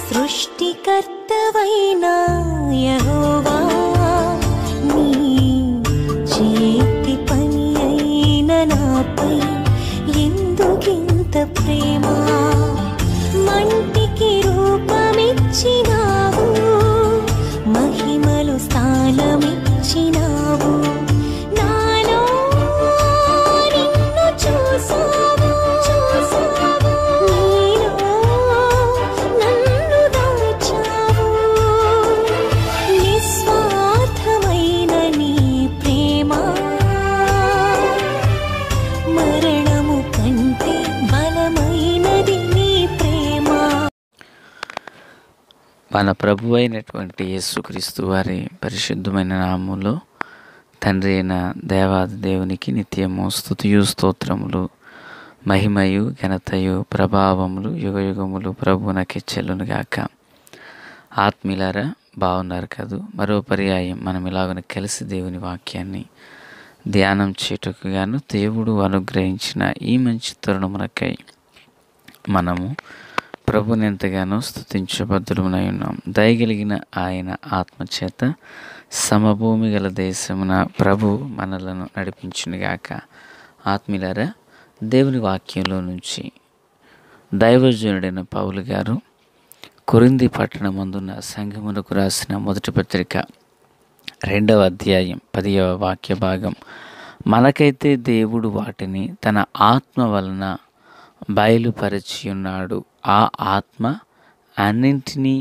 సృష్టికర్తవైన యెహోవా నీ చేతి పని అయిన నాపై ఎందుకింత ప్రేమ మంటికి రూపమిచ్చినావు మహిమలు స్థానమిచ్చినావు నాలో నిన్ను చూసావు చూసావు నీలో నన్ను దాచావు నిస్వార్థమైన నీ ప్రేమ మరణము కంటే బలమైనది నీ ప్రేమ మన ప్రభు అయినటువంటి యేసుక్రీస్తు వారి పరిశుద్ధమైన నామములో తండ్రి అయిన దేవాది దేవునికి నిత్యము స్థుతియు స్తోత్రములు మహిమయు ఘనతయు ప్రభావములు యుగయుగములు ప్రభునకి చెల్లునుగాక ఆత్మీయులారా బాగున్నారు కదూ మరో పర్యాయం మనం ఇలాగన కలిసి దేవుని వాక్యాన్ని ధ్యానం చేటుకు గాను దేవుడు అనుగ్రహించిన ఈ మంచి తరుణమునకై మనము ప్రభుని ఎంతగానో స్థుతించబద్ధులమై ఉన్నాం దయగలిగిన ఆయన ఆత్మచేత సమభూమి గల దేశమున ప్రభు మనలను నడిపించునుగాక ఆత్మీయులారా దేవుని వాక్యంలో నుంచి దైవజనుడైన పౌలు గారు కొరింది పట్టణమందున్న సంఘమునకు రాసిన మొదటి పత్రిక రెండవ అధ్యాయం పదియవ వాక్య భాగం మనకైతే దేవుడు వాటిని తన ఆత్మ వలన బయలుపరిచి ఉన్నాడు ఆ ఆత్మ అన్నింటినీ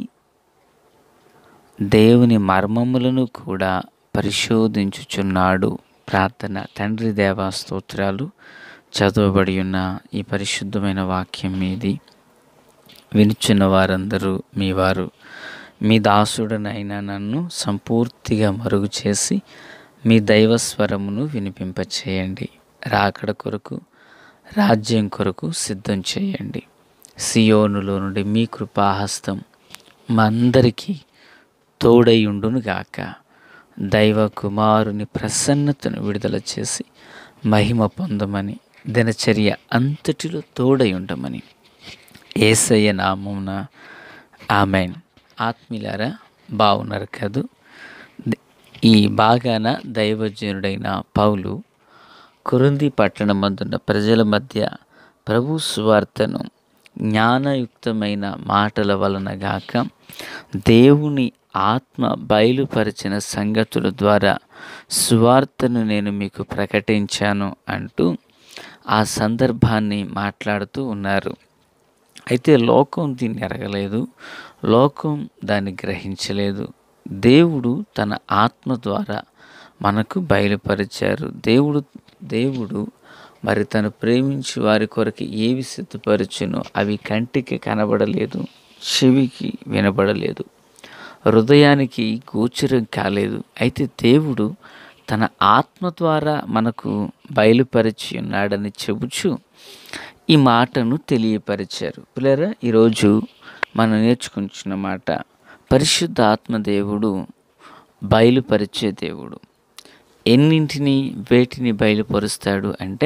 దేవుని మర్మములను కూడా పరిశోధించుచున్నాడు ప్రార్థన తండ్రి దేవా స్తోత్రాలు చదవబడి ఉన్న ఈ పరిశుద్ధమైన వాక్యం మీది వినుచున్న వారందరూ మీ వారు మీ దాసుడనైనా నన్ను సంపూర్తిగా మరుగు చేసి మీ దైవస్వరమును వినిపింపచేయండి రాకడ కొరకు రాజ్యం కొరకు సిద్ధం చేయండి సియోనులో నుండి మీ కృపాహస్తం మా అందరికీ తోడైయుండును గాక దైవ కుమారుని ప్రసన్నతను విడుదల చేసి మహిమ పొందమని దినచర్య అంతటిలో తోడై ఉండమని ఏసయ్య నామమున ఆమెన్ ఆత్మీయులారా బాగున్నారు కదూ ద- ఈ బాగాన దైవజనుడైన పౌలు కురుంది పట్టణమందున్న ప్రజల మధ్య ప్రభు సువార్తను జ్ఞానయుక్తమైన మాటల వలన గాక దేవుని ఆత్మ బయలుపరిచిన సంగతుల ద్వారా సువార్తను నేను మీకు ప్రకటించాను అంటూ ఆ సందర్భాన్ని మాట్లాడుతూ ఉన్నారు అయితే లోకం దీన్ని ఎరగలేదు లోకం దాన్ని గ్రహించలేదు దేవుడు తన ఆత్మ ద్వారా మనకు బయలుపరిచారు దేవుడు దేవుడు మరి తను ప్రేమించి వారి కొరకు ఏవి సిద్ధపరచునో అవి కంటికి కనబడలేదు చెవికి వినబడలేదు హృదయానికి గోచరం కాలేదు అయితే దేవుడు తన ఆత్మ ద్వారా మనకు బయలుపరిచి ఉన్నాడని చెబుచు ఈ మాటను తెలియపరిచారు పిల్లరా ఈరోజు మనం నేర్చుకుంటున్న మాట పరిశుద్ధ ఆత్మ దేవుడు బయలుపరిచే దేవుడు ఎన్నింటిని వేటిని బయలుపరుస్తాడు అంటే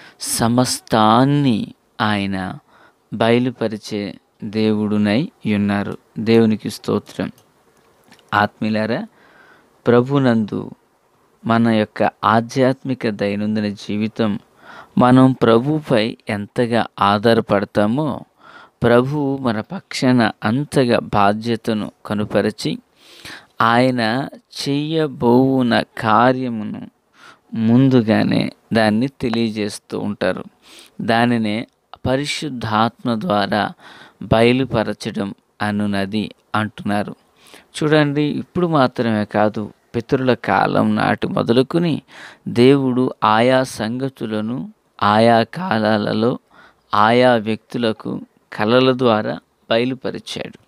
సమస్తాన్ని ఆయన బయలుపరిచే దేవుడునై ఉన్నారు దేవునికి స్తోత్రం ఆత్మీయులారా ప్రభునందు మన యొక్క ఆధ్యాత్మిక దైనందిన జీవితం మనం ప్రభుపై ఎంతగా ఆధారపడతామో ప్రభువు మన పక్షాన అంతగా బాధ్యతను కనుపరచి ఆయన చెయ్యబోవున కార్యమును ముందుగానే దాన్ని తెలియజేస్తూ ఉంటారు దానినే పరిశుద్ధాత్మ ద్వారా బయలుపరచడం అనునది అంటున్నారు చూడండి ఇప్పుడు మాత్రమే కాదు పితరుల కాలం నాటి మొదలుకొని దేవుడు ఆయా సంగతులను ఆయా కాలాలలో ఆయా వ్యక్తులకు కళల ద్వారా బయలుపరిచాడు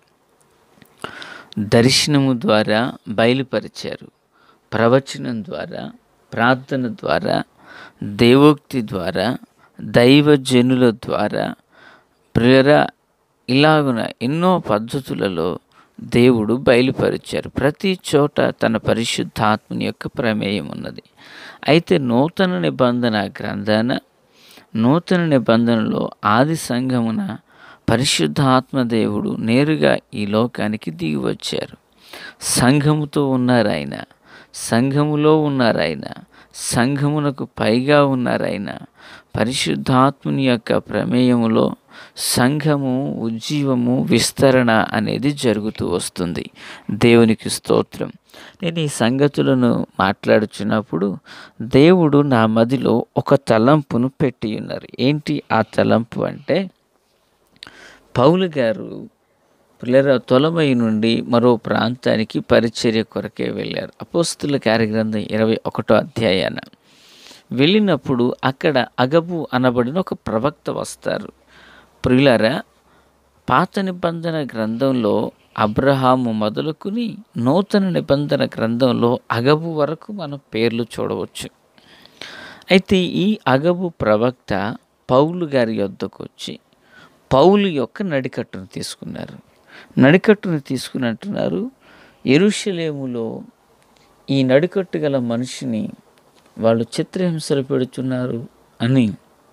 దర్శనము ద్వారా బయలుపరిచారు ప్రవచనం ద్వారా ప్రార్థన ద్వారా దేవోక్తి ద్వారా దైవజనుల ద్వారా ప్రేర ఇలాగున ఎన్నో పద్ధతులలో దేవుడు బయలుపరిచారు ప్రతి చోట తన పరిశుద్ధాత్మని యొక్క ప్రమేయం ఉన్నది అయితే నూతన నిబంధన గ్రంథాన నూతన నిబంధనలో ఆది సంఘమున పరిశుద్ధాత్మ దేవుడు నేరుగా ఈ లోకానికి దిగి వచ్చారు సంఘముతో ఉన్నారు ఆయన సంఘములో ఉన్నారు ఆయన సంఘమునకు పైగా ఉన్నారు ఆయన పరిశుద్ధాత్ముని యొక్క ప్రమేయములో సంఘము ఉజ్జీవము విస్తరణ అనేది జరుగుతూ వస్తుంది దేవునికి స్తోత్రం నేను ఈ సంగతులను మాట్లాడుచున్నప్పుడు దేవుడు నా మదిలో ఒక తలంపును పెట్టి ఉన్నారు ఏంటి ఆ తలంపు అంటే పౌలు గారు పిల్లర తొలమై నుండి మరో ప్రాంతానికి పరిచర్య కొరకే వెళ్ళారు అపోస్తుల కార్యగ్రంథం ఇరవై ఒకటో అధ్యాయాన వెళ్ళినప్పుడు అక్కడ అగబు అనబడిన ఒక ప్రవక్త వస్తారు ప్రియులారా పాత నిబంధన గ్రంథంలో అబ్రహాము మొదలుకుని నూతన నిబంధన గ్రంథంలో అగబు వరకు మనం పేర్లు చూడవచ్చు అయితే ఈ అగబు ప్రవక్త పౌలు గారి యొద్దకు వచ్చి పౌలు యొక్క నడికట్టును తీసుకున్నారు నడికట్టును తీసుకుని అంటున్నారు ఎరుషలేములో ఈ నడికట్టు గల మనిషిని వాళ్ళు చిత్రహింసలు పెడుతున్నారు అని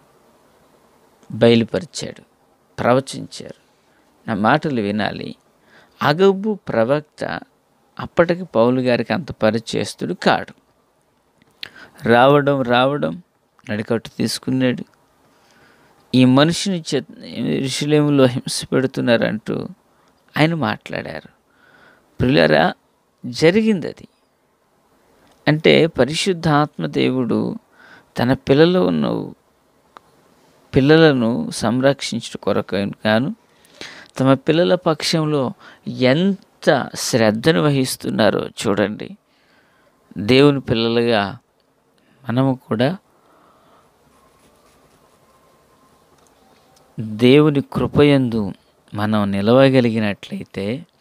బయలుపరిచాడు ప్రవచించారు నా మాటలు వినాలి అగబు ప్రవక్త అప్పటికి పౌలు గారికి అంత పరిచయస్తుడు కాడు రావడం రావడం నడికట్టు తీసుకున్నాడు ఈ మనిషిని ఋషులేములో హింస పెడుతున్నారంటూ ఆయన మాట్లాడారు ప్రియులరా జరిగింది అది అంటే పరిశుద్ధాత్మ దేవుడు తన పిల్లలు ఉన్న పిల్లలను సంరక్షించడం కొరకు గాను తమ పిల్లల పక్షంలో ఎంత శ్రద్ధను వహిస్తున్నారో చూడండి దేవుని పిల్లలుగా మనము కూడా దేవుని కృపయందు మనం నిలవగలిగినట్లయితే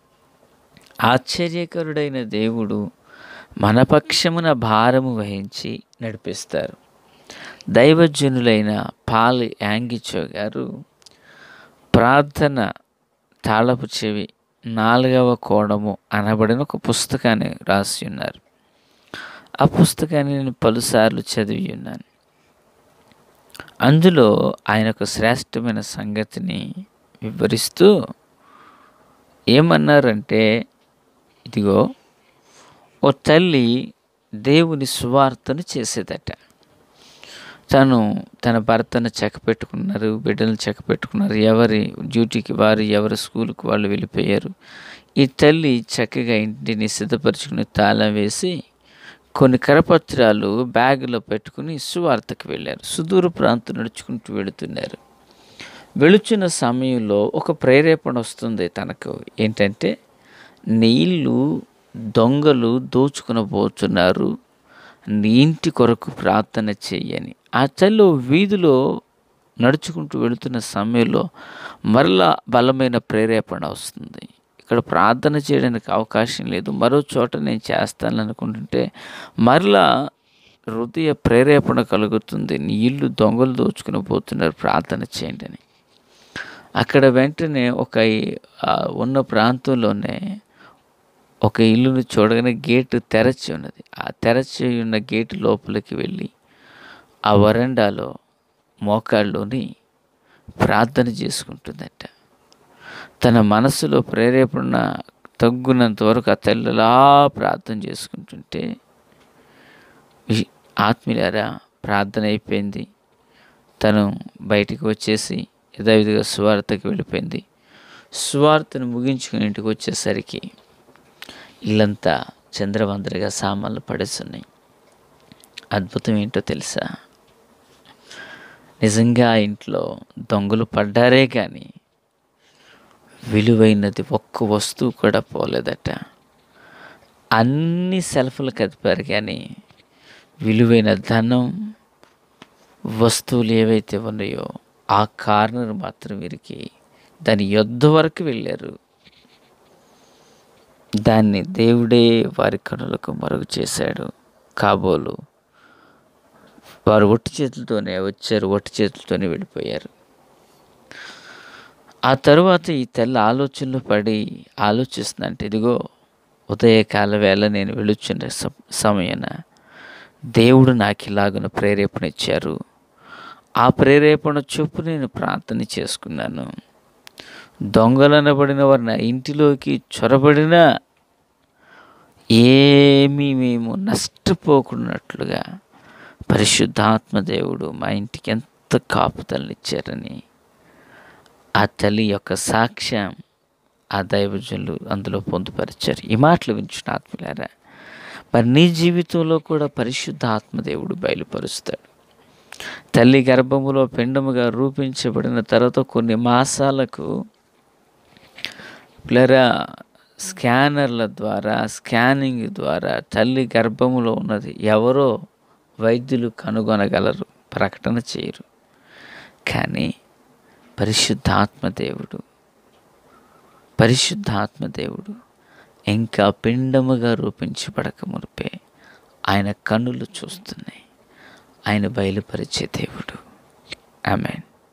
ఆశ్చర్యకరుడైన దేవుడు మన పక్షమున భారము వహించి నడిపిస్తారు దైవజనులైన పాల్ యాంగిచో గారు ప్రార్థన తాళపు చెవి నాలుగవ కోణము అనబడిన ఒక పుస్తకాన్ని రాసి ఉన్నారు ఆ పుస్తకాన్ని నేను పలుసార్లు చదివి ఉన్నాను అందులో ఆయన ఒక శ్రేష్టమైన సంగతిని వివరిస్తూ ఏమన్నారంటే ఇదిగో ఓ తల్లి దేవుని సువార్తను చేసేదట తను తన భర్తను చెక్క పెట్టుకున్నారు బిడ్డలను చెక్క పెట్టుకున్నారు ఎవరి డ్యూటీకి వారు ఎవరి స్కూల్కి వాళ్ళు వెళ్ళిపోయారు ఈ తల్లి చక్కగా ఇంటిని సిద్ధపరచుకుని తాళం వేసి కొన్ని కరపత్రాలు బ్యాగులో పెట్టుకుని సువార్తకు వెళ్ళారు సుదూర ప్రాంతం నడుచుకుంటూ వెళుతున్నారు వెళుచున్న సమయంలో ఒక ప్రేరేపణ వస్తుంది తనకు ఏంటంటే నీళ్ళు దొంగలు దోచుకునబోతున్నారు నీ ఇంటి కొరకు ప్రార్థన చెయ్యని ఆ తల్లి వీధిలో నడుచుకుంటూ వెళుతున్న సమయంలో మరలా బలమైన ప్రేరేపణ వస్తుంది ఇక్కడ ప్రార్థన చేయడానికి అవకాశం లేదు మరో చోట నేను చేస్తాను అనుకుంటుంటే మరలా హృదయ ప్రేరేపణ కలుగుతుంది నీ ఇల్లు దొంగలు దోచుకుని పోతున్నారు ప్రార్థన చేయండి అని అక్కడ వెంటనే ఒక ఆ ఉన్న ప్రాంతంలోనే ఒక ఇల్లును చూడగానే గేటు తెరచి ఉన్నది ఆ తెరచి ఉన్న గేటు లోపలికి వెళ్ళి ఆ వరండాలో మోకాళ్ళలోని ప్రార్థన చేసుకుంటుందట తన మనసులో ప్రేరేపణ తగ్గునంత వరకు ఆ తల్లిలా ప్రార్థన చేసుకుంటుంటే వి- ఆత్మీయులారా ప్రార్థన అయిపోయింది తను బయటికి వచ్చేసి యథావిధిగా సువార్తకి వెళ్ళిపోయింది సువార్తను ముగించుకుని ఇంటికి వచ్చేసరికి ఇల్లంతా చంద్రవందరగా సామాన్లు పడేస్తున్నాయి అద్భుతం ఏంటో తెలుసా నిజంగా ఆ ఇంట్లో దొంగలు పడ్డారే కానీ విలువైనది ఒక్క వస్తువు కూడా పోలేదట అన్ని సెల్ఫ్లు కదిపారు కానీ విలువైన ధనం వస్తువులు ఏవైతే ఉన్నాయో ఆ కార్నర్ మాత్రం వీరికి దాని యొద్ద వరకు వెళ్ళారు దాన్ని దేవుడే వారి కనులకు మరుగు చేశాడు కాబోలు వారు ఒట్టి చేతులతోనే వచ్చారు ఒట్టి చేతులతోనే వెళ్ళిపోయారు ఆ తరువాత ఈ తెల్ల ఆలోచనలు పడి ఆలోచిస్తుందంటే ఇదిగో ఉదయకాల వేళ నేను వెళుచున్న స- సమయాన దేవుడు నాకు ఇలాగున ప్రేరేపణ ఇచ్చారు ఆ ప్రేరేపణ చొప్పు నేను ప్రార్థన చేసుకున్నాను దొంగలనబడిన వారు నా ఇంటిలోకి చొరబడినా ఏమీ మేము నష్టపోకున్నట్లుగా పరిశుద్ధాత్మ దేవుడు మా ఇంటికి ఎంత కాపుదలనిచ్చారని ఆ తల్లి యొక్క సాక్ష్యం ఆ దైవజనులు అందులో పొందుపరిచారు ఈ మాటలు వించిన ఆత్మలారా మరి నీ జీవితంలో కూడా పరిశుద్ధ ఆత్మదేవుడు బయలుపరుస్తాడు తల్లి గర్భములో పిండముగా రూపించబడిన తర్వాత కొన్ని మాసాలకు ప్లరా స్కానర్ల ద్వారా స్కానింగ్ ద్వారా తల్లి గర్భములో ఉన్నది ఎవరో వైద్యులు కనుగొనగలరు ప్రకటన చేయరు కానీ పరిశుద్ధాత్మదేవుడు పరిశుద్ధాత్మదేవుడు ఇంకా పిండముగా రూపించబడక మునిపే ఆయన కన్నులు చూస్తున్నాయి ఆయన బయలుపరిచే దేవుడు ఆమె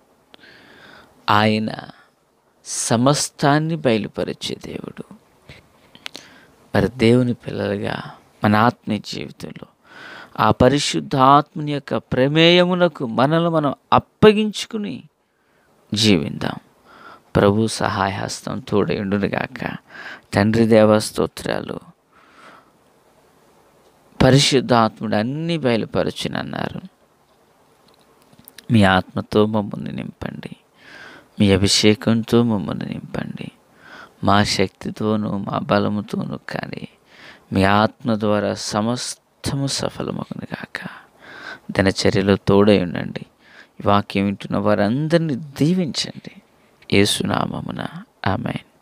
ఆయన సమస్తాన్ని బయలుపరిచే దేవుడు మరి దేవుని పిల్లలుగా మన ఆత్మీయ జీవితంలో ఆ పరిశుద్ధ ఆత్మని యొక్క ప్రమేయమునకు మనల్ని మనం అప్పగించుకుని జీవిందాం ప్రభు సహాయ హస్తం తోడయుండునుగాక తండ్రి దేవ స్తోత్రాలు పరిశుద్ధాత్ముడు అన్నీ బయలుపరచునన్నారు మీ ఆత్మతో మమ్మల్ని నింపండి మీ అభిషేకంతో మమ్మల్ని నింపండి మా శక్తితోనూ మా బలముతోనూ కానీ మీ ఆత్మ ద్వారా సమస్తము సఫలమగును గాక దినచర్యలో తోడై ఉండండి ఈ వాక్యం వింటున్న వారందరినీ దీవించండి ఏసునామమున ఆమెన్